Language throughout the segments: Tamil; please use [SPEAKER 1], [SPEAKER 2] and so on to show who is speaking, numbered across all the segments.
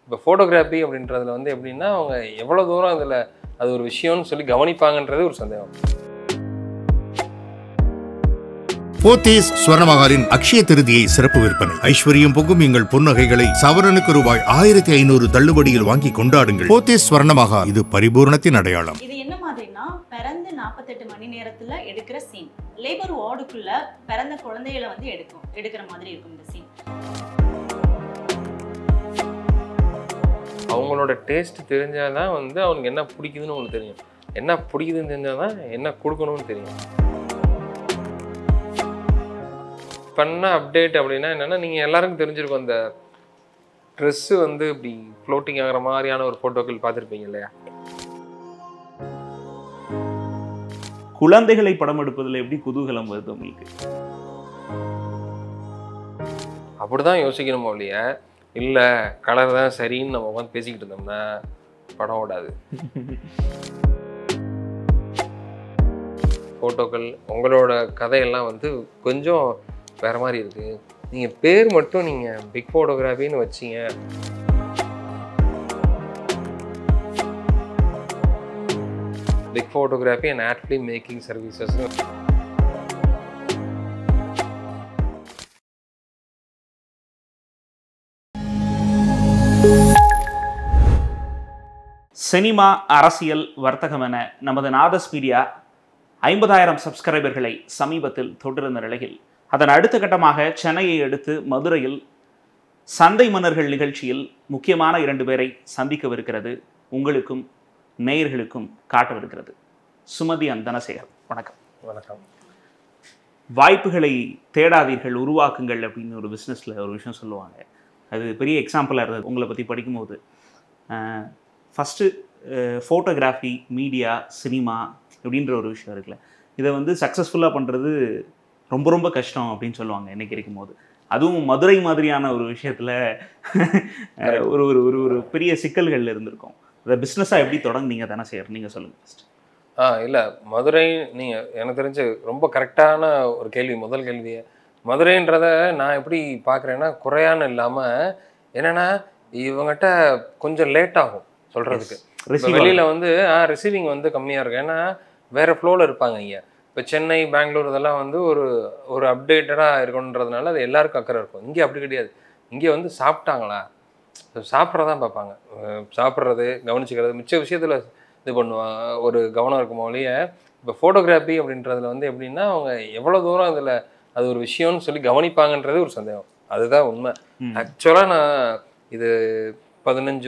[SPEAKER 1] இப்போ ஃபோட்டோகிராஃபி அப்படின்றதுல வந்து எப்படின்னா அவங்க எவ்வளோ தூரம் அதில் அது ஒரு விஷயம்னு சொல்லி கவனிப்பாங்கன்றது ஒரு சந்தேகம்
[SPEAKER 2] போத்தீஸ் ஸ்வர்ணமகாலின் அக்ஷய திருதியை சிறப்பு விற்பனை ஐஸ்வர்யம் பொங்கும் எங்கள் பொன்னகைகளை சவரனுக்கு ரூபாய் ஆயிரத்தி ஐநூறு தள்ளுபடியில் வாங்கி கொண்டாடுங்கள் போத்தீஸ் ஸ்வர்ணமகா இது பரிபூரணத்தின் அடையாளம்
[SPEAKER 3] இது என்ன மாதிரினா பிறந்து நாற்பத்தெட்டு மணி நேரத்துல எடுக்கிற சீன் லேபர் வார்டுக்குள்ள பிறந்த குழந்தைகளை வந்து எடுக்கும் எடுக்கிற மாதிரி இருக்கும் இந்த சீன்
[SPEAKER 1] அவங்களோட டேஸ்ட் தெரிஞ்சால் தான் வந்து அவனுக்கு என்ன பிடிக்குதுன்னு அவனுக்கு தெரியும் என்ன பிடிக்குதுன்னு தெரிஞ்சால் தான் என்ன கொடுக்கணும்னு தெரியும் பண்ண அப்டேட் அப்படின்னா என்னென்னா நீங்கள் எல்லாருக்கும் தெரிஞ்சிருக்கும் அந்த ட்ரெஸ்ஸு வந்து இப்படி ஃப்ளோட்டிங் ஆகிற மாதிரியான ஒரு ஃபோட்டோக்கள் பார்த்துருப்பீங்க இல்லையா
[SPEAKER 4] குழந்தைகளை படம் எடுப்பதில் எப்படி குதூகலம் வருது உங்களுக்கு
[SPEAKER 1] அப்படிதான் யோசிக்கணுமோ இல்லையா இல்லை கலர் தான் சரின்னு நம்ம உட்காந்து பேசிக்கிட்டு இருந்தோம்னா படம் ஓடாது ஃபோட்டோக்கள் உங்களோட கதையெல்லாம் வந்து கொஞ்சம் வேற மாதிரி இருக்கு நீங்கள் பேர் மட்டும் நீங்கள் பிக் ஃபோட்டோகிராஃபின்னு வச்சீங்க pic photography and ad film making services
[SPEAKER 4] சினிமா அரசியல் வர்த்தகம் என நமது நாதஸ் மீடியா ஐம்பதாயிரம் சப்ஸ்கிரைபர்களை சமீபத்தில் தொட்டிருந்த நிலையில் அதன் அடுத்த கட்டமாக சென்னையை அடுத்து மதுரையில் சந்தை மன்னர்கள் நிகழ்ச்சியில் முக்கியமான இரண்டு பேரை சந்திக்கவிருக்கிறது உங்களுக்கும் நேயர்களுக்கும் காட்டவிருக்கிறது சுமதி அண்ட் தனசேகர் வணக்கம்
[SPEAKER 1] வணக்கம்
[SPEAKER 4] வாய்ப்புகளை தேடாதீர்கள் உருவாக்குங்கள் அப்படின்னு ஒரு பிஸ்னஸில் ஒரு விஷயம் சொல்லுவாங்க அது பெரிய எக்ஸாம்பிளாக இருந்தது உங்களை பற்றி படிக்கும்போது ஃபஸ்ட்டு ஃபோட்டோகிராஃபி மீடியா சினிமா இப்படின்ற ஒரு விஷயம் இருக்குல்ல இதை வந்து சக்ஸஸ்ஃபுல்லாக பண்ணுறது ரொம்ப ரொம்ப கஷ்டம் அப்படின்னு சொல்லுவாங்க என்னைக்கு இருக்கும் போது அதுவும் மதுரை மாதிரியான ஒரு விஷயத்தில் ஒரு ஒரு ஒரு ஒரு பெரிய சிக்கல்கள் இருந்திருக்கும் அதை பிஸ்னஸாக எப்படி தொடங்குனீங்க தானே செய்யற நீங்கள் சொல்லுங்கள் ஃபஸ்ட்
[SPEAKER 1] ஆ இல்லை மதுரை நீங்கள் எனக்கு தெரிஞ்சு ரொம்ப கரெக்டான ஒரு கேள்வி முதல் கேள்வியே மதுரைன்றத நான் எப்படி பார்க்குறேன்னா குறையான்னு இல்லாமல் என்னென்னா இவங்ககிட்ட கொஞ்சம் லேட் ஆகும் சொல்கிறதுக்கு இப்போ வெளியில் வந்து ரிசீவிங் வந்து கம்மியாக இருக்கும் ஏன்னா வேறு ஃப்ளோவில் இருப்பாங்க இங்கே இப்போ சென்னை பெங்களூர் இதெல்லாம் வந்து ஒரு ஒரு அப்டேட்டடாக இருக்கணுன்றதுனால அது எல்லாருக்கும் அக்கறை இருக்கும் இங்கே அப்படி கிடையாது இங்கே வந்து சாப்பிட்டாங்களா சாப்பிட்றதான் பார்ப்பாங்க அஹ் சாப்பிட்றது கவனிச்சுக்கிறது மிச்ச விஷயத்தில் இது பண்ணுவாங்க ஒரு கவனம் இருக்கும் ஒழிய இப்போ ஃபோட்டோகிராஃபி அப்படின்றதுல வந்து எப்படின்னா அவங்க எவ்வளோ தூரம் அதில் அது ஒரு விஷயம்னு சொல்லி கவனிப்பாங்கன்றது ஒரு சந்தேகம் அதுதான் உண்மை
[SPEAKER 4] ம்.
[SPEAKER 1] ஆக்சுவலாக நான் இது பதினஞ்சு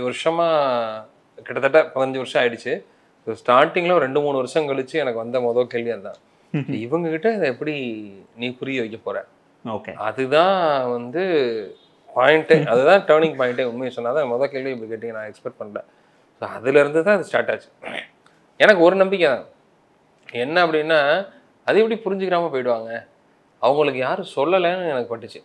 [SPEAKER 1] வருஷமாக கிட்டத்தட்ட பதினஞ்சு வருஷம் ஆயிடுச்சு ஸ்டார்டிங்கில் ரெண்டு மூணு வருஷம் கழிச்சு எனக்கு வந்த மொதல் கேள்வி அதுதான் இவங்க கிட்ட இதை எப்படி நீ புரிய வைக்க போற
[SPEAKER 4] ஓகே
[SPEAKER 1] அதுதான் வந்து பாயிண்ட்டே அதுதான் டேர்னிங் பாயிண்ட்டே உண்மையை சொன்னால் தான் முதல் கேள்வி இப்படி கேட்டீங்க நான் எக்ஸ்பெக்ட் பண்ணல ஸோ அதுலேருந்து தான் அது ஸ்டார்ட் ஆச்சு எனக்கு ஒரு நம்பிக்கை தான் என்ன அப்படின்னா அது எப்படி புரிஞ்சுக்கிறாம போயிடுவாங்க அவங்களுக்கு யாரும் சொல்லலைன்னு எனக்கு பட்டுச்சு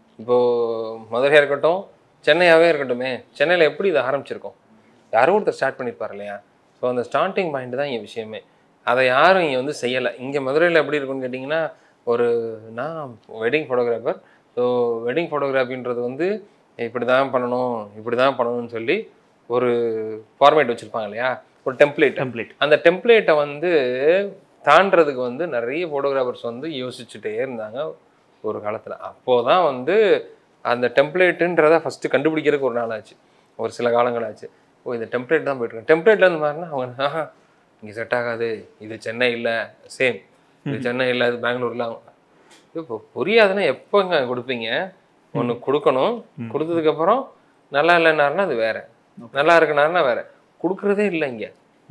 [SPEAKER 1] இப்போது மதுரையாக இருக்கட்டும் சென்னையாகவே இருக்கட்டுமே சென்னையில் எப்படி இது ஆரம்பிச்சிருக்கோம் யாரோ ஒருத்தர் ஸ்டார்ட் பண்ணியிருப்பார் இல்லையா ஸோ அந்த ஸ்டார்டிங் பாயிண்ட் தான் இங்கே விஷயமே அதை யாரும் இங்கே வந்து செய்யலை இங்கே மதுரையில் எப்படி இருக்குன்னு கேட்டிங்கன்னா ஒரு நான் வெட்டிங் ஃபோட்டோகிராஃபர் ஸோ வெட்டிங் ஃபோட்டோகிராஃபின்றது வந்து இப்படி தான் பண்ணணும் இப்படி தான் பண்ணணும்னு சொல்லி ஒரு ஃபார்மேட் வச்சுருப்பாங்க இல்லையா ஒரு டெம்ப்ளேட்
[SPEAKER 4] டெம்ப்ளேட்
[SPEAKER 1] அந்த டெம்ப்ளேட்டை வந்து தாண்டறதுக்கு வந்து நிறைய ஃபோட்டோகிராஃபர்ஸ் வந்து யோசிச்சுட்டே இருந்தாங்க ஒரு காலத்தில் அப்போது தான் வந்து அந்த டெம்ப்ளேட்டுன்றதை ஃபஸ்ட்டு கண்டுபிடிக்கிறதுக்கு ஒரு நாள் ஆச்சு ஒரு சில காலங்கள் ஆச்சு ஓ இந்த டெம்ப்ளேட் தான் போயிட்டுருக்கேன் டெம்ப்ளேட்ல இருந்து மாதிரினா அவங்க ஆஹா இங்கே செட் ஆகாது இது சென்னை இல்லை சேம் இது சென்னை இல்லை இது பெங்களூர்ல இப்போ புரியாதுன்னா எப்போங்க கொடுப்பீங்க ஒன்று கொடுக்கணும் கொடுத்ததுக்கப்புறம் நல்லா இல்லைன்னாருன்னா அது வேற நல்லா இருக்குனாருன்னா வேற கொடுக்குறதே இல்லை இங்கே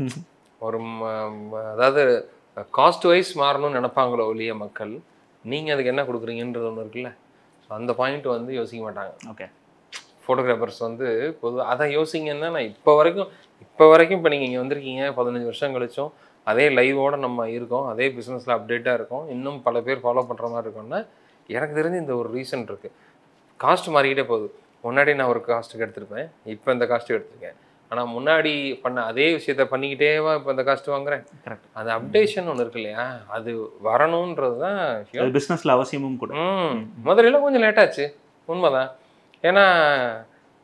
[SPEAKER 1] ஒரு ம- ம- அதாவது காஸ்ட் வைஸ் மாறணும்னு நினைப்பாங்களோ ஒழிய மக்கள் நீங்கள் அதுக்கு என்ன கொடுக்குறீங்கன்றது ஒன்று இருக்குல்ல ஸோ அந்த பாயிண்ட் வந்து யோசிக்க மாட்டாங்க
[SPEAKER 4] ஓகே
[SPEAKER 1] ஃபோட்டோகிராஃபர்ஸ் வந்து பொது அதை யோசிங்கன்னா நான் இப்போ வரைக்கும் இப்போ வரைக்கும் இப்போ நீங்கள் இங்கே வந்திருக்கீங்க பதினஞ்சு வருஷம் கழிச்சும் அதே லைவோட நம்ம இருக்கோம் அதே பிஸ்னஸில் அப்டேட்டாக இருக்கோம் இன்னும் பல பேர் ஃபாலோ பண்ணுற மாதிரி இருக்கோம்னா எனக்கு தெரிஞ்சு இந்த ஒரு ரீசன் இருக்குது காஸ்ட் மாறிக்கிட்டே போகுது முன்னாடி நான் ஒரு காஸ்ட்டுக்கு எடுத்திருப்பேன் இப்போ இந்த காஸ்ட்டுக்கு எடுத்திருக்கேன் ஆனால் முன்னாடி பண்ண அதே விஷயத்த பண்ணிக்கிட்டேவா இப்போ இந்த காஸ்ட் வாங்குறேன்
[SPEAKER 4] Correct.
[SPEAKER 1] அந்த அப்டேஷன் ஒன்று இருக்கு இல்லையா அது வரணுன்றது தான் விஷயம்
[SPEAKER 4] அது பிஸ்னஸில் அவசியமும் கூட
[SPEAKER 1] ம் முதல்ல கொஞ்சம் லேட்டாச்சு உண்மைதான் ஏன்னா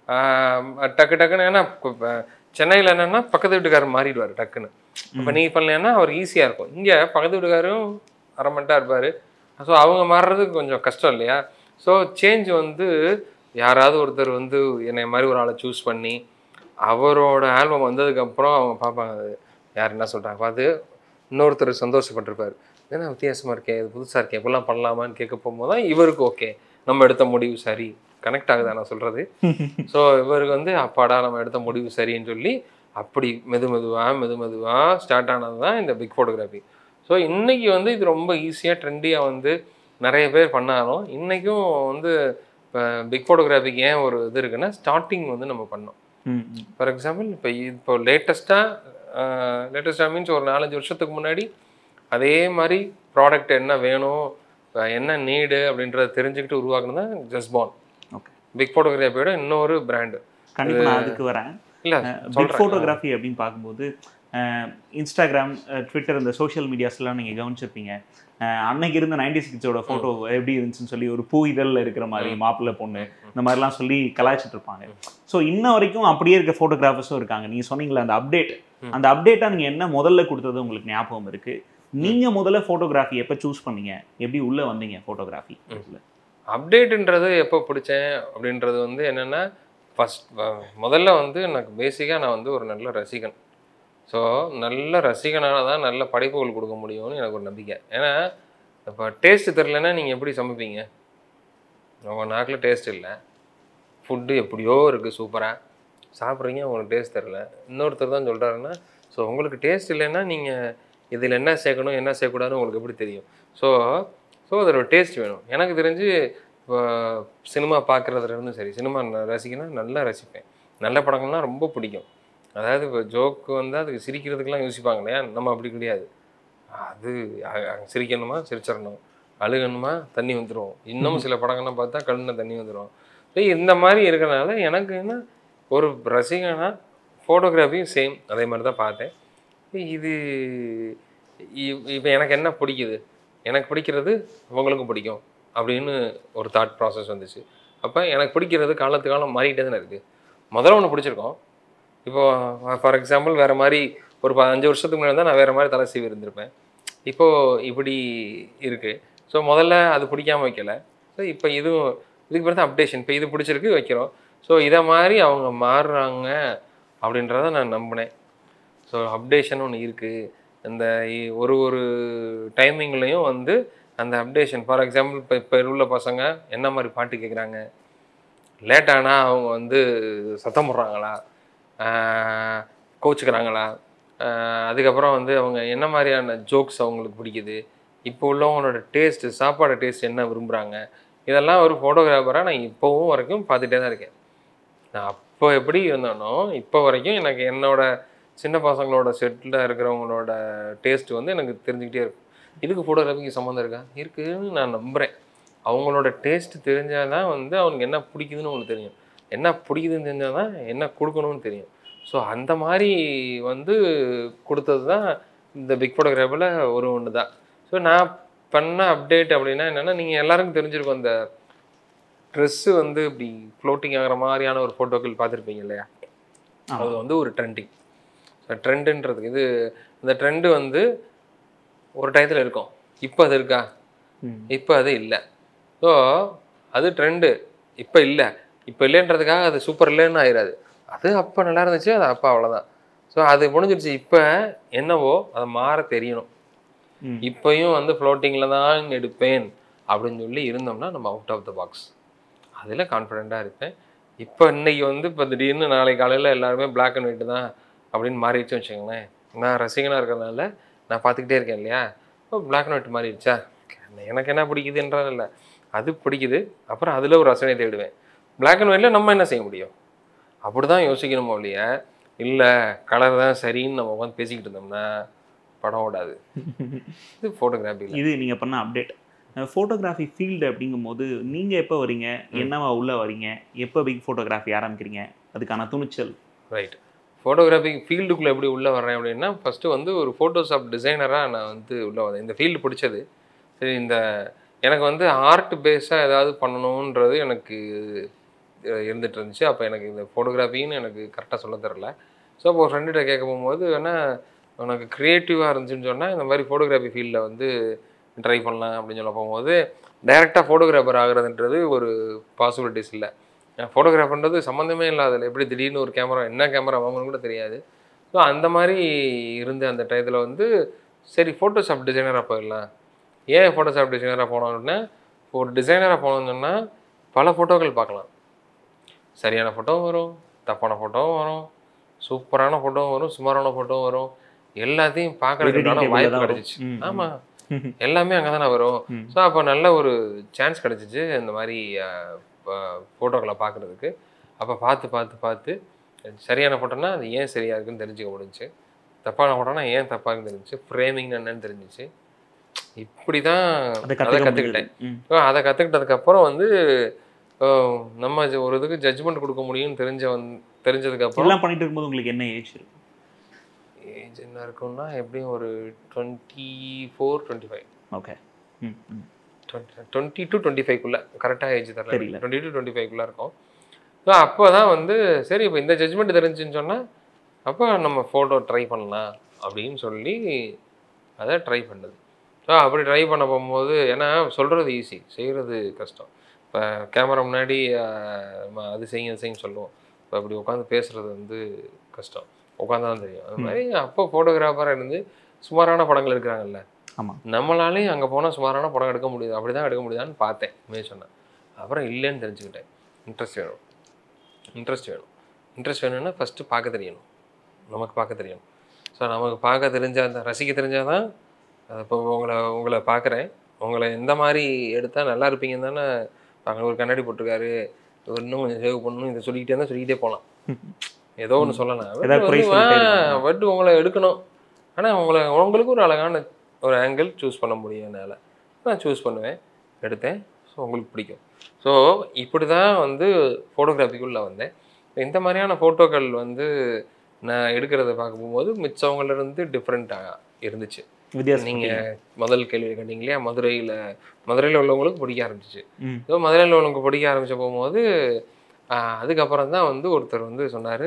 [SPEAKER 1] டக்கு டக்குன்னு ஏன்னா இப்போ சென்னையில் என்னன்னா பக்கத்து வீட்டுக்காரர் மாறிடுவார் டக்குன்னு இப்போ நீங்கள் பண்ணலைன்னா அவர் ஈஸியாக இருக்கும் இங்கே பக்கத்து வீட்டுக்காரும் அரை மணிட்டா இருப்பார் ஸோ அவங்க மாறுறதுக்கு கொஞ்சம் கஷ்டம் இல்லையா ஸோ சேஞ்ச் வந்து யாராவது ஒருத்தர் வந்து என்னை மாதிரி ஒரு ஆளை சூஸ் பண்ணி அவரோட ஆல்பம் வந்ததுக்கப்புறம் அவங்க பார்ப்பாங்க அது யார் என்ன சொல்கிறாங்க பார்த்து இன்னொருத்தர் சந்தோஷப்பட்டிருப்பார் ஏன்னா வித்தியாசமாக இருக்கே இது புதுசாக இருக்கே இப்படிலாம் பண்ணலாமான்னு கேட்க போகும்போது தான் இவருக்கு ஓகே நம்ம எடுத்த முடிவு சரி கனெக்ட் ஆகுதா நான் சொல்கிறது ஸோ இவருக்கு வந்து அப்பாடா நம்ம எடுத்த முடிவு சரின்னு சொல்லி அப்படி மெது மெதுவாக மெது மெதுவாக ஸ்டார்ட் ஆனது தான் இந்த பிக் ஃபோட்டோகிராஃபி ஸோ இன்னைக்கு வந்து இது ரொம்ப ஈஸியாக ட்ரெண்டியாக வந்து நிறைய பேர் பண்ணாலும் இன்றைக்கும் வந்து இப்போ பிக் ஃபோட்டோகிராஃபிக்கு ஏன் ஒரு இது இருக்குன்னா ஸ்டார்டிங் வந்து நம்ம பண்ணோம்
[SPEAKER 4] ம், ம்.
[SPEAKER 1] ஃபார் எக்ஸாம்பிள் இப்போ இப்போ லேட்டஸ்ட்டாக லேட்டஸ்ட்டாக மீன்ஸ் ஒரு நாலஞ்சு வருஷத்துக்கு முன்னாடி அதே மாதிரி ப்ராடக்ட் என்ன வேணும் அஹ் என்ன நீடு அப்படின்றத தெரிஞ்சுக்கிட்டு உருவாக்குனது தான் ஜஸ்பான்
[SPEAKER 4] ஓகே
[SPEAKER 1] பிக் ஃபோட்டோகிராஃபியோட இன்னொரு பிராண்டு
[SPEAKER 4] கண்டிப்பா நான் அதுக்கு வரேன்
[SPEAKER 1] இல்லை
[SPEAKER 4] பிக் ஃபோட்டோகிராஃபி அப்படின்னு பார்க்கும்போது அஹ், இன்ஸ்டாகிராம் அஹ், ட்விட்டர் இந்த சோஷியல் மீடியாஸ்லாம் நீங்கள் கவனிச்சிருப்பீங்க அஹ், அன்னைக்கு இருந்த நைன்டி சிக்ஸோட ஃபோட்டோ எப்படி இருந்துச்சுன்னு சொல்லி ஒரு பூ இதழில் இருக்கிற மாதிரி மாப்பிள்ளை பொண்ணு இந்த மாதிரிலாம் சொல்லி கலாய்ச்சிட்டு இருப்பாங்க ஸோ இன்ன வரைக்கும் அப்படியே இருக்க ஃபோட்டோகிராஃபர்ஸும் இருக்காங்க நீங்கள் சொன்னீங்களே அந்த அப்டேட் அந்த அப்டேட்டாக நீங்கள் என்ன முதல்ல கொடுத்தது உங்களுக்கு ஞாபகம் இருக்கு நீங்கள் முதல்ல ஃபோட்டோகிராஃபி எப்போ சூஸ் பண்ணீங்க எப்படி உள்ளே வந்தீங்க ஃபோட்டோகிராஃபி
[SPEAKER 1] அப்டேட்டுன்றது எப்போ பிடிச்சேன் அப்படின்றது வந்து என்னென்னா ஃபஸ்ட் முதல்ல வந்து எனக்கு பேசிக்காக நான் வந்து ஒரு நல்ல ரசிகன் ஸோ நல்ல ரசிகனால தான் நல்ல படைப்புகள் கொடுக்க முடியும்னு எனக்கு ஒரு நம்பிக்கை ஏன்னா இப்போ டேஸ்ட் தெரிலன்னா நீங்கள் எப்படி சமைப்பீங்க உங்கள் நாக்கில் டேஸ்ட் இல்லை ஃபுட்டு எப்படியோ இருக்குது சூப்பராக சாப்பிட்றீங்க உங்களுக்கு டேஸ்ட் தெரில இன்னொருத்தர் தான் சொல்கிறாருன்னா ஸோ உங்களுக்கு டேஸ்ட் இல்லைன்னா நீங்கள் இதில் என்ன சேர்க்கணும் என்ன சேர்க்கக்கூடாதுன்னு உங்களுக்கு எப்படி தெரியும் ஸோ ஸோ அதோட டேஸ்ட் வேணும் எனக்கு தெரிஞ்சு இப்போ சினிமா பார்க்குறதுலேருந்து சரி சினிமா ரசிக்கனா நல்லா ரசிப்பேன் நல்ல படங்கள்னா ரொம்ப பிடிக்கும் அதாவது இப்போ ஜோக்கு வந்து அதுக்கு சிரிக்கிறதுக்கெல்லாம் யோசிப்பாங்க இல்லையா நம்ம அப்படி கிடையாது அது அ- அங்க சிரிக்கணுமா சிரிச்சிடணும் அழுகணுமா தண்ணி வந்துடும் இன்னும் சில படங்கள்லாம் பார்த்தா கண்ணில் தண்ணி வந்துடும் ஸோ இந்த மாதிரி இருக்கறனால எனக்கு என்ன ஒரு ரசிகனா ஃபோட்டோகிராஃபியும் சேம் அதே மாதிரி தான் பார்த்தேன் இது இப்போ எனக்கு என்ன பிடிக்குது எனக்கு பிடிக்கிறது உங்களுக்கும் பிடிக்கும் அப்படின்னு ஒரு தாட் ப்ராசஸ் வந்துச்சு அப்போ எனக்கு பிடிக்கிறது காலத்து காலம் மாறிக்கிட்டே தானே இருக்குது முதல்ல ஒன்று பிடிச்சிருக்கோம் இப்போ ஃபார் எக்ஸாம்பிள் வேறு மாதிரி ஒரு ப- அஞ்சு வருஷத்துக்கு முன்னாடி தான் நான் வேறு மாதிரி தலை சீவி இருந்திருப்பேன் இப்போது இப்படி இருக்குது ஸோ முதல்ல அது பிடிக்காம வைக்கல ஸோ இப்போ இதுவும் இதுக்கு பிறகு அப்டேஷன் இப்போ இது பிடிச்சிருக்கு வைக்கிறோம் ஸோ இதை மாதிரி அவங்க மாறுறாங்க அப்படின்றத நான் நம்பினேன் ஸோ அப்டேஷன் ஒன்று இருக்குது அந்த இ- ஒரு ஒரு டைமிங்லேயும் வந்து அந்த அப்டேஷன் ஃபார் எக்ஸாம்பிள் இப்போ இப்போ உள்ள பசங்க என்ன மாதிரி பாட்டு கேட்குறாங்க லேட் ஆனால் அவங்க வந்து சத்தம் போடுறாங்களா ஆஹ் கோச்சுக்கிறாங்களா ஆஹ் அதுக்கப்புறம் வந்து அவங்க என்ன மாதிரியான ஜோக்ஸ் அவங்களுக்கு பிடிக்குது இப்போ உள்ளவங்களோட டேஸ்ட்டு சாப்பாடு டேஸ்ட் என்ன விரும்புகிறாங்க இதெல்லாம் ஒரு ஃபோட்டோகிராஃபராக நான் இப்போவும் வரைக்கும் பார்த்துட்டே தான் இருக்கேன் நான் அப்போ எப்படி இருந்தேனோ இப்போ வரைக்கும் எனக்கு என்னோட சின்ன பசங்களோட செட்டில் இருக்கிறவங்களோட டேஸ்ட் வந்து எனக்கு தெரிஞ்சுக்கிட்டே இருக்கும் இதுக்கு ஃபோட்டோகிராஃபிக்கு சம்மந்தம் இருக்கா இருக்குன்னு நான் நம்புகிறேன் அவங்களோட டேஸ்ட் தெரிஞ்சால் தான் வந்து அவனுக்கு என்ன பிடிக்குதுன்னு அவங்களுக்கு தெரியும் என்ன பிடிக்குதுன்னு தெரிஞ்சால் தான் என்ன கொடுக்கணும்னு தெரியும் ஸோ அந்த மாதிரி வந்து கொடுத்தது தான் இந்த பிக் ஃபோட்டோகிராஃபில் ஒரு ஒன்று தான் ஸோ நான் பண்ண அப்டேட் அப்படின்னா என்னென்னா நீங்கள் எல்லாருக்கும் தெரிஞ்சிருக்கும் அந்த ட்ரெஸ்ஸு வந்து இப்படி ஃப்ளோட்டிங் ஆகிற மாதிரியான ஒரு ஃபோட்டோக்கள் பார்த்துருப்பீங்க இல்லையா அது வந்து ஒரு ட்ரெண்டிங் ட்ரெண்டுன்றதுக்கு இது இந்த ட்ரெண்டு வந்து ஒரு டயத்தில் இருக்கும் இப்போ அது இருக்கா
[SPEAKER 4] ம்.
[SPEAKER 1] இப்போ அது இல்லை ஸோ அது ட்ரெண்டு இப்போ இல்லை இப்போ இல்லைன்றதுக்காக அது சூப்பர் இல்லைன்னு ஆயிடாது அது அப்போ நல்லா இருந்துச்சு அது அப்போ அவ்வளோதான் ஸோ அது முடிஞ்சிருச்சு இப்போ என்னவோ அதை மாற தெரியணும்
[SPEAKER 4] ம்.
[SPEAKER 1] இப்பயும் வந்து ஃப்ளோட்டிங்கில் தான் எடுப்பேன் அப்படின்னு சொல்லி இருந்தோம்னா நம்ம அவுட் ஆஃப் த பாக்ஸ் அதில் கான்ஃபிடெண்ட்டாக இருப்பேன் இப்போ இன்னைக்கு வந்து இப்போ திடீர்னு நாளை காலையில் எல்லாருமே Black அண்ட் ஒயிட் தான் அப்படின்னு மாறிடுச்சு வச்சுக்கோங்களேன் நான் ரசிகனாக இருக்கிறதுனால நான் பார்த்துக்கிட்டே இருக்கேன் இல்லையா இப்போ Black அண்ட் ஒயிட் மாறிடுச்சா எனக்கு என்ன பிடிக்குதுன்றது இல்லை அது பிடிக்குது அப்புறம் அதில் ஒரு ரசனை தேடுவேன் Black அண்ட் ஒயிட்டில் நம்ம என்ன செய்ய முடியும் அப்படி தான் யோசிக்கணுமோ இல்லையா இல்லை கலர் தான் சரின்னு நம்ம உட்காந்து பேசிக்கிட்டு இருந்தோம்னா படம் ஓடாது இது ஃபோட்டோகிராஃபியில்
[SPEAKER 4] இது நீங்கள் பண்ண அப்டேட் ஃபோட்டோகிராஃபி ஃபீல்டு அப்படிங்கும்போது நீங்கள் எப்போ வரீங்க என்னவா உள்ளே வரீங்க எப்போ பிக் ஃபோட்டோகிராஃபி ஆரம்பிக்கிறீங்க அதுக்கான துணிச்சல்
[SPEAKER 1] ரைட் ஃபோட்டோகிராஃபி ஃபீல்டுக்குள்ளே எப்படி உள்ளே வர்றேன் அப்படின்னா ஃபஸ்ட்டு வந்து ஒரு ஃபோட்டோஷாப் டிசைனராக நான் வந்து உள்ளே வந்தேன் இந்த ஃபீல்டு பிடிச்சது சரி இந்த எனக்கு வந்து ஆர்ட் பேஸாக ஏதாவது பண்ணணுன்றது எனக்கு அஹ், இருந்துட்டு இருந்துச்சு அப்போ எனக்கு இந்த ஃபோட்டோகிராஃபின்னு எனக்கு கரெக்டாக சொல்ல தெரில ஸோ அப்போ ஃப்ரெண்டுகிட்ட கேட்க போகும்போது வேணா உனக்கு க்ரியேட்டிவாக இருந்துச்சுன்னு சொன்னால் இந்த மாதிரி ஃபோட்டோகிராஃபி ஃபீல்டில் வந்து ட்ரை பண்ணலாம் அப்படின்னு சொல்ல போகும்போது டைரெக்டாக ஃபோட்டோகிராஃபர் ஆகுறதுன்றது ஒரு பாசிபிலிட்டிஸ் இல்லை ஃபோட்டோகிராஃபர்ன்றது சம்மந்தமே இல்லாததில்ல எப்படி திடீர்னு ஒரு கேமரா என்ன கேமரா வாங்கணும்னு கூட தெரியாது ஸோ அந்த மாதிரி இருந்த அந்த டயத்தில் வந்து சரி ஃபோட்டோஷாப் டிசைனராக போயிடலாம் ஏன் ஃபோட்டோஷாப் டிசைனராக போனோம்னா ஒரு டிசைனராக போனோம்னா பல ஃபோட்டோக்கள் பார்க்கலாம் சரியான ஃபோட்டோவும் வரும் தப்பான ஃபோட்டோவும் வரும் சூப்பரான ஃபோட்டோவும் வரும் சுமாரான ஃபோட்டோவும் வரும் எல்லாத்தையும் பார்க்கறதுக்கான
[SPEAKER 4] Editing
[SPEAKER 1] வாய்ப்பு
[SPEAKER 4] table தான்
[SPEAKER 1] கிடைச்சிச்சு
[SPEAKER 4] வரும். ம்,
[SPEAKER 1] ஆமாம் எல்லாமே அங்கே தானே வரும்
[SPEAKER 4] ம்.
[SPEAKER 1] ஸோ அப்போ நல்ல ஒரு சான்ஸ் கிடச்சிச்சு இந்த மாதிரி ஃபோட்டோக்களை பார்க்குறதுக்கு அப்போ பார்த்து பார்த்து பார்த்து சரியான ஃபோட்டோனா அது ஏன் சரியா இருக்குன்னு தெரிஞ்சுக்க முடிஞ்சுச்சு தப்பான ஃபோட்டோனா ஏன் தப்பாக இருக்குன்னு தெரிஞ்சுச்சு ஃப்ரேமிங் என்னன்னு தெரிஞ்சுச்சு இப்படி தான்
[SPEAKER 4] அதை
[SPEAKER 1] அதை
[SPEAKER 4] கற்றுக்க
[SPEAKER 1] கற்றுக்கிட்டேன்
[SPEAKER 4] ம்
[SPEAKER 1] ஸோ அதை கற்றுக்கிட்டதுக்கப்புறம் வந்து அஹ், நம்ம ஜ- ஒரு இதுக்கு ஜட்ஜ்மெண்ட் கொடுக்க முடியும்னு தெரிஞ்ச வந் தெரிஞ்சதுக்கப்புறம்
[SPEAKER 4] எல்லாம் பண்ணிட்டு இருக்கும்போது உங்களுக்கு என்ன ஏஜ் இருக்கும்
[SPEAKER 1] ஏஜ் என்ன இருக்கும்னா எப்படியும் ஒரு twenty four twenty five
[SPEAKER 4] okay ம் ம்
[SPEAKER 1] டுவெண்ட்டி டு டுவெண்ட்டி ஃபைவ்க்குள்ளே கரெக்டாக ஏஜ் தரல
[SPEAKER 4] தெரியல.
[SPEAKER 1] டுவெண்ட்டி டு டுவெண்ட்டி ஃபைவ்க்குள்ளே இருக்கும் ஸோ அப்போ தான் வந்து சரி இப்போ இந்த ஜட்ஜ்மெண்ட் தெரிஞ்சுன்னு சொன்னால் அப்போ நம்ம ஃபோட்டோ ட்ரை பண்ணலாம் அப்படின்னு சொல்லி அதை ட்ரை பண்ணது ஸோ அப்படி ட்ரை பண்ண போகும்போது ஏன்னா சொல்கிறது ஈஸி செய்கிறது கஷ்டம் இப்போ கேமரா முன்னாடி ஆஹ், நம்ம அது செய்யுங்க இது செய்யுங்க சொல்லுவோம் இப்போ அப்படி உட்காந்து பேசுகிறது வந்து கஷ்டம் உட்காந்து தான் தெரியும் அது மாதிரி அப்போ ஃபோட்டோகிராஃபராக இருந்து சுமாரான படங்கள் எடுக்கிறாங்கல்ல
[SPEAKER 4] ஆமாம்
[SPEAKER 1] நம்மளாலையும் அங்கே போனால் சுமாரான படம் எடுக்க முடியுது அப்படி தான் எடுக்க முடியுதான்னு பார்த்தேன் மே சொன்னேன் அப்புறம் இல்லைன்னு தெரிஞ்சுக்கிட்டேன் இன்ட்ரெஸ்ட் வேணும் இன்ட்ரெஸ்ட் வேணும் இன்ட்ரெஸ்ட் வேணும்னா ஃபஸ்ட்டு பார்க்க தெரியணும் நமக்கு பார்க்க தெரியணும் ஸோ நமக்கு பார்க்க தெரிஞ்சால் தான் ரசிக்க தெரிஞ்சால் தான் அது இப்போ உங்களை உங்களை பார்க்குறேன் உங்களை எந்த மாதிரி எடுத்தால் நல்லா இருப்பீங்கன்னு தானே அங்கே ஒரு கண்ணாடி போட்டிருக்காரு இவர் இன்னும் கொஞ்சம் சேவ் பண்ணணும் இதை சொல்லிக்கிட்டே இருந்தால் சொல்லிக்கிட்டே போகலாம் ஏதோ ஒன்று சொல்லலாம்
[SPEAKER 4] ஏதாவது குறை சொல்லிட்டே இருக்கலாம்.
[SPEAKER 1] பட் உங்களை எடுக்கணும் ஆனால் உங்களை உங்களுக்கு ஒரு அழகான ஒரு ஆங்கிள் சூஸ் பண்ண முடியும் என்னால் நான் சூஸ் பண்ணுவேன் எடுத்தேன் ஸோ உங்களுக்கு பிடிக்கும் ஸோ இப்படி தான் வந்து ஃபோட்டோகிராஃபிக்குள்ளே வந்தேன் இந்த மாதிரியான ஃபோட்டோக்கள் வந்து நான் எடுக்கிறத பார்க்க போகும்போது மிச்சவங்கள இருந்து டிஃப்ரெண்ட்டாக இருந்துச்சு
[SPEAKER 4] வித்தியாசம்
[SPEAKER 1] நீங்கள் முதல் கேள்வி கேட்டீங்க இல்லையா மதுரையில் மதுரையில் உள்ளவங்களுக்கு பிடிக்க ஆரம்பிச்சிச்சு
[SPEAKER 4] ம்
[SPEAKER 1] ஸோ மதுரையில் உள்ளவங்களுக்கு பிடிக்க ஆரம்பிச்ச போகும்போது ஆஹ், அதுக்கப்புறம் தான் வந்து ஒருத்தர் வந்து சொன்னார்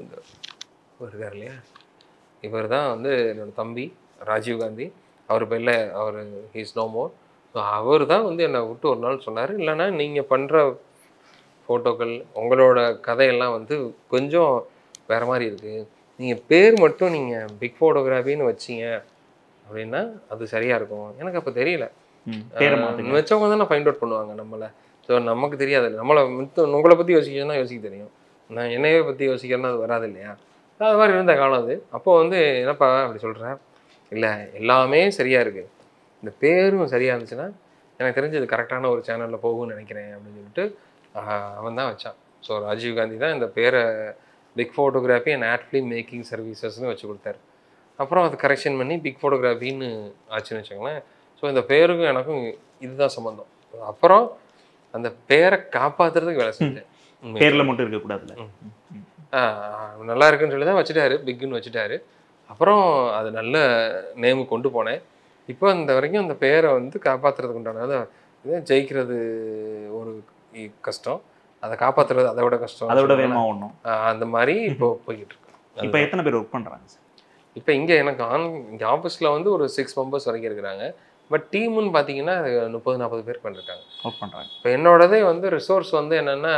[SPEAKER 1] ஒரு இருக்கார் இல்லையா இவர் தான் வந்து என்னோட தம்பி ராஜீவ் காந்தி அவர் பேரில் அவர் ஹீஸ் நோ மோர் ஸோ அவர் தான் வந்து என்னை விட்டு ஒரு நாள் சொன்னார் இல்லைன்னா நீங்கள் பண்ணுற ஃபோட்டோக்கள் உங்களோட கதையெல்லாம் வந்து கொஞ்சம் வேறு மாதிரி இருக்குது நீங்கள் பேர் மட்டும் நீங்கள் பிக் ஃபோட்டோகிராஃபின்னு வச்சீங்க அப்படின்னா அது சரியாக இருக்கும் எனக்கு அப்போ தெரியல
[SPEAKER 4] ம் பேரை
[SPEAKER 1] ஆஹ்
[SPEAKER 4] மாற்றுங்க
[SPEAKER 1] மிச்சவங்க தானே ஃபைண்ட் அவுட் பண்ணுவாங்க நம்மளை ஸோ நமக்கு தெரியாது நம்மளை மித்த உங்களை பற்றி யோசிக்கணும்னா யோசிக்க தெரியும் நான் என்னையே பற்றி யோசிக்கிறேன்னா அது வராது இல்லையா அது மாதிரி இருந்த காலம் அது அப்போ வந்து என்னப்பா அப்படி சொல்கிறேன் இல்லை எல்லாமே சரியாக இருக்குது இந்த பேரும் சரியாக இருந்துச்சுன்னா எனக்கு தெரிஞ்சு இது கரெக்டான ஒரு சேனலில் போகும்னு நினைக்கிறேன் அப்படின்னு சொல்லிட்டு ஆஹ் அவன் தான் வச்சான் ஸோ ராஜீவ் காந்தி தான் இந்த பேரை pic photography and ad film making சர்வீசஸ்னு வச்சு கொடுத்தாரு அப்புறம் அது கரெக்ஷன் பண்ணி பிக் ஃபோட்டோகிராஃபின்னு ஆச்சுன்னு வச்சுக்கோங்களேன் ஸோ இந்த பேருக்கும் எனக்கும் இதுதான் சம்மந்தம் அப்புறம் அந்த பேரை காப்பாத்துறதுக்கு வேலை செஞ்சேன் உண்மையா.
[SPEAKER 4] பேரில் மட்டும் இருக்கக்கூடாதுல்ல
[SPEAKER 1] ஆ, நல்லா இருக்குன்னு சொல்லி தான் வச்சுட்டாரு பிக்குன்னு வச்சுட்டாரு அப்புறம் அது நல்ல நேமு கொண்டு போனேன் இப்போ இந்த வரைக்கும் அந்த பேரை வந்து காப்பாத்துறதுக்கு உண்டான அதான் இதை ஜெயிக்கிறது ஒரு இ- கஷ்டம் அதை காப்பாத்துறது அதை விட கஷ்டம்
[SPEAKER 4] அதை விட வேகமா ஓடணும்
[SPEAKER 1] ஆ, அந்த மாதிரி இப்போ போய்கிட்டு இருக்கு
[SPEAKER 4] இப்போ எத்தனை பேர் ஒர்க் பண்றாங்க சார்
[SPEAKER 1] இப்போ இங்கே எனக்கு ஆன் இங்கே ஆஃபீஸில் வந்து ஒரு சிக்ஸ் மெம்பர்ஸ் வரைக்கும் இருக்கிறாங்க பட் டீமுன்னு பார்த்தீங்கன்னா முப்பது நாற்பது பேர் பண்ணிருக்காங்க
[SPEAKER 4] ஒர்க் பண்றாங்க
[SPEAKER 1] இப்போ என்னோடதே வந்து ரிசோர்ஸ் வந்து என்னென்னா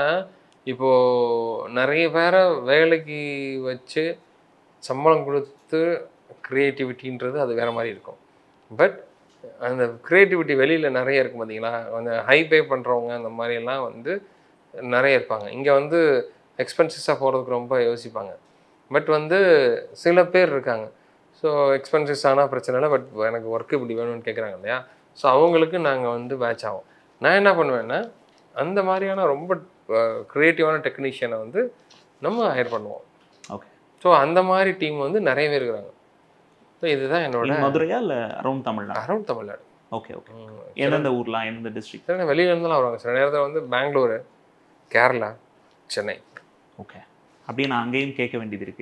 [SPEAKER 1] இப்போது நிறைய பேரை வேலைக்கு வச்சு சம்பளம் கொடுத்து க்ரியேட்டிவிட்டின்றது அது வேறு மாதிரி இருக்கும் பட் அந்த க்ரியேட்டிவிட்டி வெளியில் நிறைய இருக்கும் பார்த்தீங்களா அந்த ஹை பே பண்ணுறவங்க அந்த மாதிரியெல்லாம் வந்து நிறைய இருப்பாங்க இங்கே வந்து எக்ஸ்பென்சஸாக போகிறதுக்கு ரொம்ப யோசிப்பாங்க பட் வந்து சில பேர் இருக்காங்க ஸோ எக்ஸ்பென்சஸ் ஆனால் பிரச்சனை இல்லை பட் எனக்கு ஒர்க் இப்படி வேணும்னு கேட்குறாங்க இல்லையா ஸோ அவங்களுக்கு நாங்கள் வந்து பேட்ச் ஆகும் நான் என்ன பண்ணுவேன்னா அந்த மாதிரியான ரொம்ப க்ரியேட்டிவான டெக்னீஷியனை வந்து நம்ம ஹையர் பண்ணுவோம்
[SPEAKER 4] ஓகே
[SPEAKER 1] ஸோ அந்த மாதிரி டீம் வந்து நிறைய பேர் இருக்கிறாங்க ஸோ இதுதான் என்னோட
[SPEAKER 4] மதுரையா இல்ல around Tamil Nadu
[SPEAKER 1] around Tamil Nadu
[SPEAKER 4] okay okay
[SPEAKER 1] ம்.
[SPEAKER 4] எந்தெந்த ஊர்லாம் எந்தெந்த டிஸ்ட்ரிக்ட்
[SPEAKER 1] சில நேரம் வெளியில இருந்தெல்லாம் வருவாங்க சில நேரத்தில் வந்து பெங்களூரு கேரளா சென்னை
[SPEAKER 4] ஓகே அப்படியே நான் அங்கேயும் கேட்க வேண்டியது இருக்கு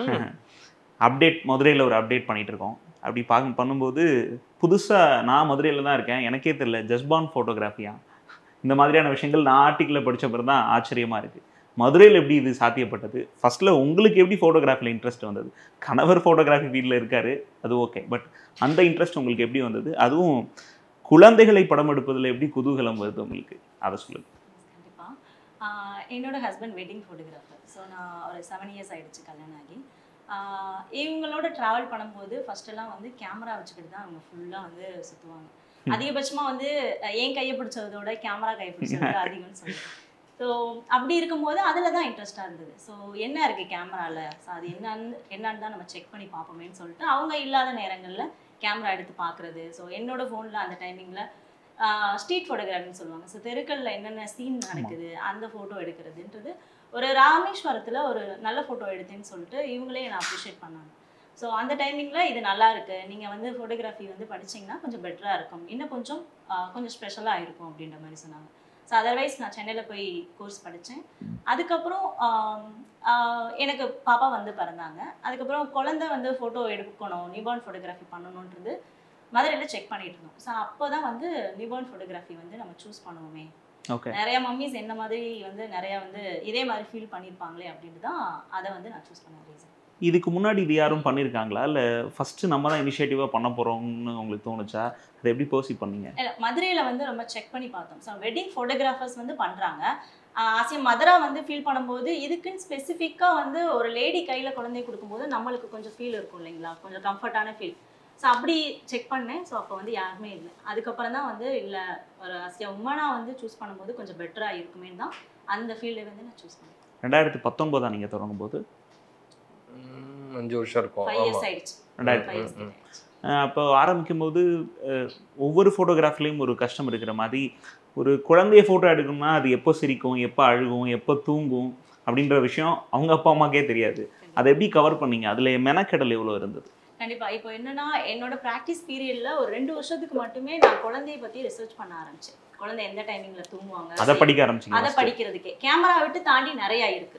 [SPEAKER 4] அப்டேட் மதுரையில் ஒரு அப்டேட் பண்ணிட்டு இருக்கோம் அப்படி பார்க்க பண்ணும்போது புதுசாக நான் மதுரையில் தான் இருக்கேன் எனக்கே தெரியல ஜஸ்பான் ஃபோட்டோகிராஃபியா இந்த மாதிரியான விஷயங்கள் நான் ஆர்டிக்கிளில் படிச்ச பிறகு தான் ஆச்சரியமாக இருக்குது மதுரையில் எப்படி இது சாத்தியப்பட்டது ஃபர்ஸ்ட்ல உங்களுக்கு எப்படி ஃபோட்டோகிராஃபியில் இன்ட்ரெஸ்ட் வந்தது கணவர் ஃபோட்டோகிராஃபி ஃபீல்டில் இருக்காரு அது ஓகே பட் அந்த இன்ட்ரெஸ்ட் உங்களுக்கு எப்படி வந்தது அதுவும் குழந்தைகளை படம் எடுப்பதில் எப்படி குதூகலம் வருது உங்களுக்கு அதை சொல்லுங்க
[SPEAKER 3] கண்டிப்பா ஆஹ் என்னோட ஹஸ்பண்ட் வெட்டிங் ஃபோட்டோகிராஃபர் ஸோ நான் ஒரு செவன் இயர்ஸ் ஆயிடுச்சு கல்யாணம் ஆகி ஆஹ் இவங்களோட ட்ராவல் பண்ணும்போது ஃபர்ஸ்ட் எல்லாம் வந்து கேமரா வச்சுக்கிட்டு தான் அவங்க ஃபுல்லாக வந்து சுற்றுவாங்க அதிகபட்சமாக வந்து அஹ் என் கையை பிடிச்சதோட கேமரா கை பிடிச்சது அதிகம்னு சொல்லுவேன் ஸோ அப்படி இருக்கும்போது அதில் தான் இன்ட்ரெஸ்டாக இருந்தது ஸோ என்ன இருக்குது கேமராவில் ஸோ அது என்னன்னு என்னன்னு தான் நம்ம செக் பண்ணி பார்ப்போமேன்னு சொல்லிட்டு அவங்க இல்லாத நேரங்களில் கேமரா எடுத்து பார்க்குறது ஸோ என்னோட ஃபோனில் அந்த டைமிங்கில் ஸ்ட்ரீட் ஃபோட்டோகிராஃபின்னு சொல்லுவாங்க ஸோ தெருக்கல்ல என்னென்ன சீன் நடக்குது அந்த ஃபோட்டோ எடுக்கிறதுன்றது ஒரு ராமேஸ்வரத்தில் ஒரு நல்ல ஃபோட்டோ எடுத்தேன்னு சொல்லிட்டு இவங்களே என்னை அப்ரிஷியேட் பண்ணாங்க ஸோ அந்த டைமிங்கில் இது நல்லா இருக்கு நீங்கள் வந்து ஃபோட்டோகிராஃபி வந்து படிச்சீங்கன்னா கொஞ்சம் பெட்டராக இருக்கும் இன்னும் கொஞ்சம் ஆஹ் கொஞ்சம் ஸ்பெஷலாக இருக்கும் அப்படின்ற மாதிரி சொன்னாங்க ஸோ அதர்வைஸ் நான் சென்னையில் போய் கோர்ஸ் படித்தேன் அதுக்கப்புறம் ஆம், ஆஹ் எனக்கு பாப்பா வந்து பிறந்தாங்க அதுக்கப்புறம் குழந்தை வந்து ஃபோட்டோ எடுக்கணும் நியூபார்ன் ஃபோட்டோகிராஃபி பண்ணணுன்றது மதுரையில் செக் பண்ணிட்டு இருந்தோம் ஸோ அப்போ தான் வந்து நியூபார்ன் ஃபோட்டோகிராஃபி வந்து நம்ம சூஸ் பண்ணுவோமே
[SPEAKER 4] ஓகே
[SPEAKER 3] நிறைய மம்மிஸ் என்ன மாதிரி வந்து நிறைய வந்து இதே மாதிரி ஃபீல் பண்ணியிருப்பாங்களே அப்படின்ட்டு தான் அதை வந்து நான் சூஸ் பண்ண ரீசன்
[SPEAKER 4] இதுக்கு முன்னாடி இது யாரும் பண்ணியிருக்காங்களா இல்லை ஃபஸ்ட்டு நம்ம தான் இனிஷியேட்டிவாக பண்ண போகிறோம்னு உங்களுக்கு தோணுச்சா அதை எப்படி பர்சி பண்ணீங்க
[SPEAKER 3] இல்ல, மதுரையில வந்து ரொம்ப செக் பண்ணி பார்த்தோம் ஸோ வெட்டிங் ஃபோட்டோகிராஃபர்ஸ் வந்து பண்றாங்க ஆசிய மதுரா வந்து ஃபீல் பண்ணும்போது இதுக்குன்னு ஸ்பெசிஃபிக்காக வந்து ஒரு லேடி கையில குழந்தை கொடுக்கும்போது நம்மளுக்கு கொஞ்சம் ஃபீல் இருக்கும் இல்லைங்களா கொஞ்சம் கம்ஃபர்டான ஃபீல் ஸோ அப்படி செக் பண்ணேன் ஸோ அப்போ வந்து யாருமே இல்லை அதுக்கப்புறம் தான் வந்து இல்லை ஒரு அசிய உமனா வந்து சூஸ் பண்ணும்போது கொஞ்சம் பெட்டராக இருக்குமே தான் அந்த ஃபீல்டை வந்து நான் சூஸ் பண்ணேன்
[SPEAKER 4] ரெண்டாயிரத்தி பத்தொம்போதா நீங்கள் தொடங்கும் போது
[SPEAKER 1] ம், அஞ்சு வருஷம் இருக்கும்
[SPEAKER 3] ஃபைவ் இயர்ஸ்
[SPEAKER 1] ஆமா
[SPEAKER 3] ஆயிடுச்சு
[SPEAKER 4] ரெண்டாயிரத்தி
[SPEAKER 3] ஃபைவ் இயர்ஸ்
[SPEAKER 1] ம்,
[SPEAKER 3] ஆயிடுச்சு
[SPEAKER 4] அஹ் அப்போ ஆரம்பிக்கும் போது அஹ், ஒவ்வொரு ஃபோட்டோகிராஃப்லேயும் ஒரு கஷ்டம் இருக்கிற மாதிரி ஒரு குழந்தைய ஃபோட்டோ எடுக்கணும்னா அது எப்போ சிரிக்கும் எப்போ அழுகும் எப்போ தூங்கும் அப்படின்ற விஷயம் அவங்க அப்பா அம்மாக்கே தெரியாது அதை எப்படி கவர் பண்ணீங்க அதில் மெனக்கெடல் எவ்வளோ இருந்தது
[SPEAKER 3] கண்டிப்பா இப்போ என்னன்னா என்னோட ப்ராக்டிஸ் பீரியட்ல ஒரு ரெண்டு வருஷத்துக்கு மட்டுமே நான் குழந்தைய பத்தி ரிசர்ச் பண்ண ஆரம்பிச்சேன் குழந்தை எந்த டைமிங்ல தூங்குவாங்க
[SPEAKER 4] அதை படிக்க
[SPEAKER 3] அதை
[SPEAKER 4] ஆரம்பிச்சிங்க
[SPEAKER 3] படிக்கிறதுக்கே கேமரா விட்டு தாண்டி நிறைய இருக்கு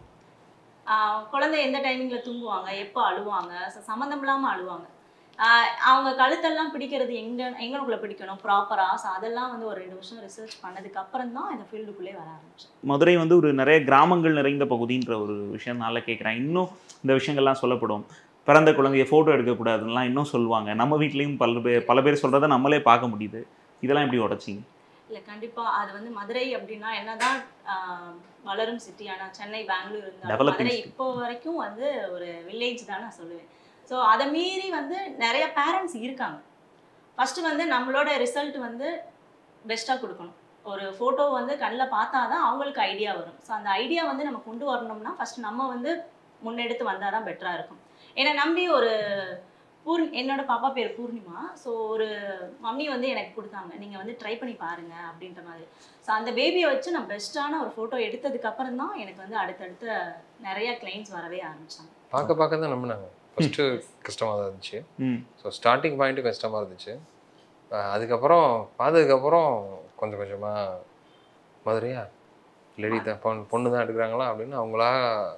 [SPEAKER 3] ஆஹ் குழந்தை எந்த டைமிங்ல தூங்குவாங்க எப்போ அழுவாங்க ச- சம்மந்தம் இல்லாம அழுவாங்க ஆஹ் அவங்க கழுத்தெல்லாம் பிடிக்கிறது எங்க எங்களுக்குள்ள பிடிக்கணும் ப்ராப்பரா ஸோ அதெல்லாம் வந்து ஒரு ரெண்டு வருஷம் ரிசர்ச் பண்ணதுக்கு அப்புறம் தான் இந்த ஃபீல்டுக்குள்ளே வர ஆரம்பிச்சேன்
[SPEAKER 4] மதுரை வந்து ஒரு நிறைய கிராமங்கள் நிறைந்த பகுதின்ற ஒரு விஷயம்னால கேட்குறேன் இன்னும் இந்த விஷயங்கள்லாம் சொல்லப்படும் பிறந்த குழந்தைய ஃபோட்டோ எடுக்கக்கூடாதுலாம் இன்னும் சொல்லுவாங்க நம்ம வீட்லேயும் பல பேர் பல பேர் சொல்கிறத நம்மளே பார்க்க முடியுது இதெல்லாம் எப்படி உடச்சிங்க
[SPEAKER 3] இல்ல கண்டிப்பா அது வந்து மதுரை அப்படின்னா என்னதான் ஆஹ், வளரும் சிட்டி ஆனா சென்னை பெங்களூர் இருந்தாலும்
[SPEAKER 4] Developing
[SPEAKER 3] மதுரை
[SPEAKER 4] city.
[SPEAKER 3] இப்போ வரைக்கும் வந்து ஒரு வில்லேஜ் தான் நான் சொல்லுவேன் ஸோ அதை மீறி வந்து நிறைய பேரண்ட்ஸ் இருக்காங்க ஃபர்ஸ்ட் வந்து நம்மளோட ரிசல்ட் வந்து பெஸ்ட்டாக கொடுக்கணும் ஒரு ஃபோட்டோ வந்து கண்ணில் பார்த்தா தான் அவங்களுக்கு ஐடியா வரும் ஸோ அந்த ஐடியா வந்து நம்ம கொண்டு வரணும்னா ஃபர்ஸ்ட் நம்ம வந்து முன்னெடுத்து வந்தால் தான் பெட்டராக இருக்கும் என்னை நம்பி ஒரு பூர் என்னோட பாப்பா பேர் பூர்ணிமா ஸோ ஒரு மம்மி வந்து எனக்கு கொடுத்தாங்க நீங்கள் வந்து ட்ரை பண்ணி பாருங்க அப்படின்ற மாதிரி ஸோ அந்த பேபியை வச்சு நான் பெஸ்ட்டான ஒரு ஃபோட்டோ எடுத்ததுக்கு அப்புறம் தான் எனக்கு வந்து அடுத்தடுத்த நிறைய கிளைண்ட்ஸ் வரவே ஆரம்பிச்சாங்க
[SPEAKER 1] பார்க்க பார்க்க தான் நம்பினாங்க ஃபஸ்ட்டு கஷ்டமாக தான் இருந்துச்சு
[SPEAKER 4] ம்
[SPEAKER 1] ஸோ ஸ்டார்டிங் பாயிண்ட்டு கஷ்டமாக இருந்துச்சு அஹ் அதுக்கப்புறம் பார்த்ததுக்கப்புறம் கொஞ்சம் கொஞ்சமாக மதுரையா லேடி தான் பொண்ணு பொண்ணு தான் எடுக்கிறாங்களா அப்படின்னு அவங்களா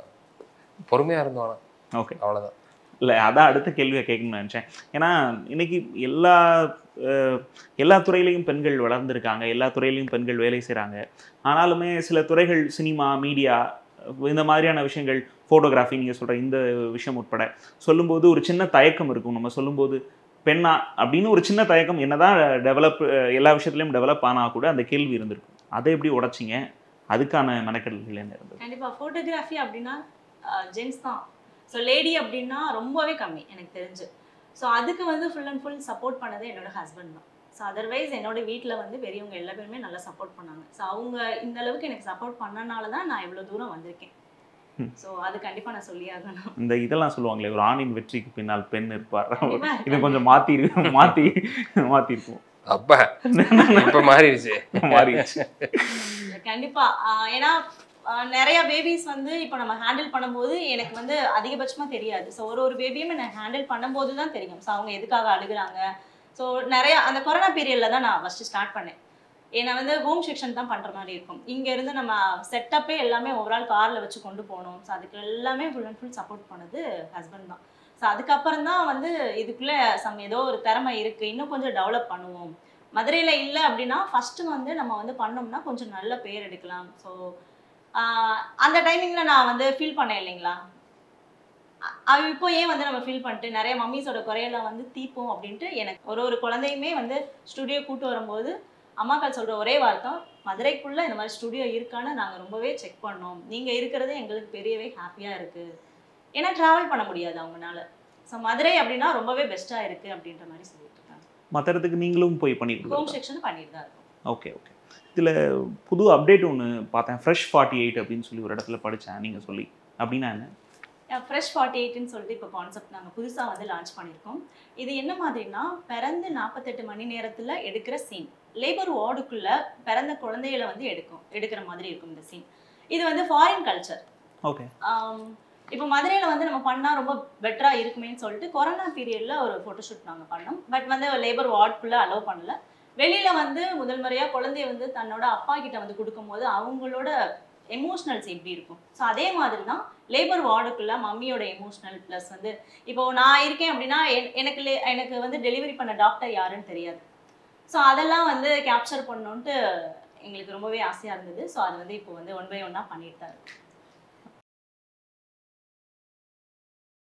[SPEAKER 1] பொறுமையாக இருந்தோம் ஆனால்
[SPEAKER 4] ஓகே
[SPEAKER 1] அவ்வளோதான்
[SPEAKER 4] இல்லை அதான் அடுத்த கேள்வியை கேட்கணும்னு நினச்சேன் ஏன்னா இன்னைக்கு எல்லா அஹ், எல்லா துறையிலையும் பெண்கள் வளர்ந்துருக்காங்க எல்லா துறையிலையும் பெண்கள் வேலை செய்கிறாங்க ஆனாலுமே சில துறைகள் சினிமா மீடியா இந்த மாதிரியான விஷயங்கள் ஃபோட்டோகிராஃபி நீங்கள் சொல்கிற இந்த விஷயம் உட்பட சொல்லும்போது ஒரு சின்ன தயக்கம் இருக்கும் நம்ம சொல்லும்போது பெண்ணா அப்படின்னு ஒரு சின்ன தயக்கம் என்னதான் டெவலப் எல்லா விஷயத்துலையும் டெவலப் ஆனால் கூட அந்த கேள்வி இருந்திருக்கும் அதை எப்படி உடைச்சிங்க அதுக்கான மெனக்கெடல்கள் என்ன இருந்தது
[SPEAKER 3] கண்டிப்பா ஃபோட்டோகிராஃபி அப்படின்னா ஜென்ஸ் தான் ஸோ லேடி அப்படின்னா ரொம்பவே கம்மி எனக்கு தெரிஞ்சு ஸோ அதுக்கு வந்து ஃபுல் அண்ட் ஃபுல் சப்போர்ட் பண்ணது என்னோட ஹஸ்பண்ட் தான் ஸோ அதர்வைஸ் என்னோட வீட்டில் வந்து பெரியவங்க எல்லா பேருமே நல்லா சப்போர்ட் பண்ணாங்க ஸோ அவங்க இந்த அளவுக்கு எனக்கு சப்போர்ட் பண்ணனால தான் நான் இவ்வளோ தூரம் வந்திருக்கேன்
[SPEAKER 4] ம்.
[SPEAKER 3] ஸோ அது கண்டிப்பாக நான் சொல்லி ஆகணும்
[SPEAKER 4] இந்த இதெல்லாம் சொல்லுவாங்களே ஒரு ஆணின் வெற்றிக்கு பின்னால் பெண் இருப்பார்
[SPEAKER 3] கண்டிப்பா.
[SPEAKER 4] இது கொஞ்சம் மாத்தி இருக்கு மாத்தி மாத்தி இருக்கும்
[SPEAKER 1] அப்பா இப்போ மாறிடுச்சு
[SPEAKER 4] மாறிடுச்சு
[SPEAKER 3] கண்டிப்பா ஆஹ் ஏன்னா ஆஹ் நிறைய பேபிஸ் வந்து இப்போ நம்ம ஹேண்டில் பண்ணும்போது எனக்கு வந்து அதிகபட்சமா தெரியாது ஸோ ஒரு ஒரு பேபியும் நான் ஹேண்டில் பண்ணும்போது தான் தெரியும் ஸோ அவங்க எதுக்காக அழுகுறாங்க ஸோ நிறைய அந்த கொரோனா பீரியட்ல தான் நான் ஃபர்ஸ்ட் ஸ்டார்ட் பண்ணேன் ஏன்னா வந்து ஹோம் செக்ஷன் தான் பண்ற மாதிரி இருக்கும் இங்க இருந்து நம்ம செட்டப்பே எல்லாமே ஓவரால் கார்ல வச்சு கொண்டு போகணும் ஸோ அதுக்கு எல்லாமே ஃபுல் அண்ட் ஃபுல் சப்போர்ட் பண்ணது ஹஸ்பண்ட் தான் ஸோ அதுக்கப்புறம் தான் வந்து இதுக்குள்ள சம் ஏதோ ஒரு திறமை இருக்கு இன்னும் கொஞ்சம் டெவலப் பண்ணுவோம் மதுரையில் இல்லை அப்படின்னா ஃபஸ்ட்டு வந்து நம்ம வந்து பண்ணோம்னா கொஞ்சம் நல்ல பேர் எடுக்கலாம் ஸோ அந்த டைமிங்கில் நான் வந்து ஃபீல் பண்ணேன் இல்லைங்களா அ- அது இப்போ ஏன் வந்து நம்ம ஃபீல் பண்ணிட்டு நிறைய மம்மிஸோட குறையெல்லாம் வந்து தீப்போம் அப்படின்ட்டு எனக்கு ஒரு ஒரு குழந்தையுமே வந்து ஸ்டுடியோ கூட்டு வரும்போது அம்மாக்கள் சொல்கிற ஒரே வார்த்தை மதுரைக்குள்ளே இந்த மாதிரி ஸ்டுடியோ இருக்கான்னு நாங்கள் ரொம்பவே செக் பண்ணோம் நீங்கள் இருக்கிறது எங்களுக்கு பெரியவே ஹாப்பியாக இருக்குது ஏன்னா ட்ராவல் பண்ண முடியாது அவங்கனால ஸோ மதுரை அப்படின்னா ரொம்பவே பெஸ்ட்டாக இருக்குது அப்படின்ற மாதிரி சொல்லிட்டு இருக்காங்க
[SPEAKER 4] மற்ற இடத்துக்கு நீங்களும் போய் பண்ணிட்டு
[SPEAKER 3] ஹோம் செக்ஷன் பண்ணிட்டு தான் இருக்கோம்
[SPEAKER 4] ஓகே ஓகே இதில் புது அப்டேட் ஒன்று பார்த்தேன் ஃப்ரெஷ் ஃபார்ட்டி எயிட் அப்படின்னு சொல்லி ஒரு இடத்துல படித்தேன் நீங்கள் சொல்லி அப்படின்னா என்ன
[SPEAKER 3] ஃப்ரெஷ் ஃபார்ட்டி எயிட்னு சொல்லிட்டு இப்போ கான்செப்ட் நாங்கள் புதுசாக வந்து லான்ச் பண்ணியிருக்கோம் இது என்ன மாதிரினா பிறந்து நாற்பத்தெட்டு மணி நேரத்தில் எடுக்கிற சீன் லேபர் வார்டுக்குள்ளே பிறந்த குழந்தைகளை வந்து எடுக்கும் எடுக்கிற மாதிரி இருக்கும் இந்த சீன் இது வந்து ஃபாரின் கல்ச்சர்
[SPEAKER 4] ஓகே
[SPEAKER 3] இப்போ மதுரையில் வந்து நம்ம பண்ணால் ரொம்ப பெட்டராக இருக்குமேன்னு சொல்லிட்டு கொரோனா பீரியடில் ஒரு ஃபோட்டோஷூட் நாங்கள் பண்ணோம் பட் வந்து லேபர் வார்டுக்குள்ளே அலோவ் பண்ணல வெளியில் வந்து முதல் முறையாக குழந்தைய வந்து தன்னோட அப்பா கிட்ட வந்து கொடுக்கும்போது அவங்களோட எமோஷனல்ஸ் எப்படி இருக்கும் ஸோ அதே மாதிரி தான் லேபர் வார்டுக்குள்ள மம்மியோட எமோஷனல் ப்ளஸ் வந்து இப்போ நான் இருக்கேன் அப்படின்னா என்- எனக்கு le- எனக்கு வந்து டெலிவரி பண்ண டாக்டர் யாருன்னு தெரியாது ஸோ அதெல்லாம் வந்து கேப்சர் பண்ணணுன்ட்டு எங்களுக்கு ரொம்பவே ஆசையாக இருந்தது ஸோ அது வந்து இப்போ வந்து ஒன் பை ஒன்னாக பண்ணிட்டு தான் இருக்கோம்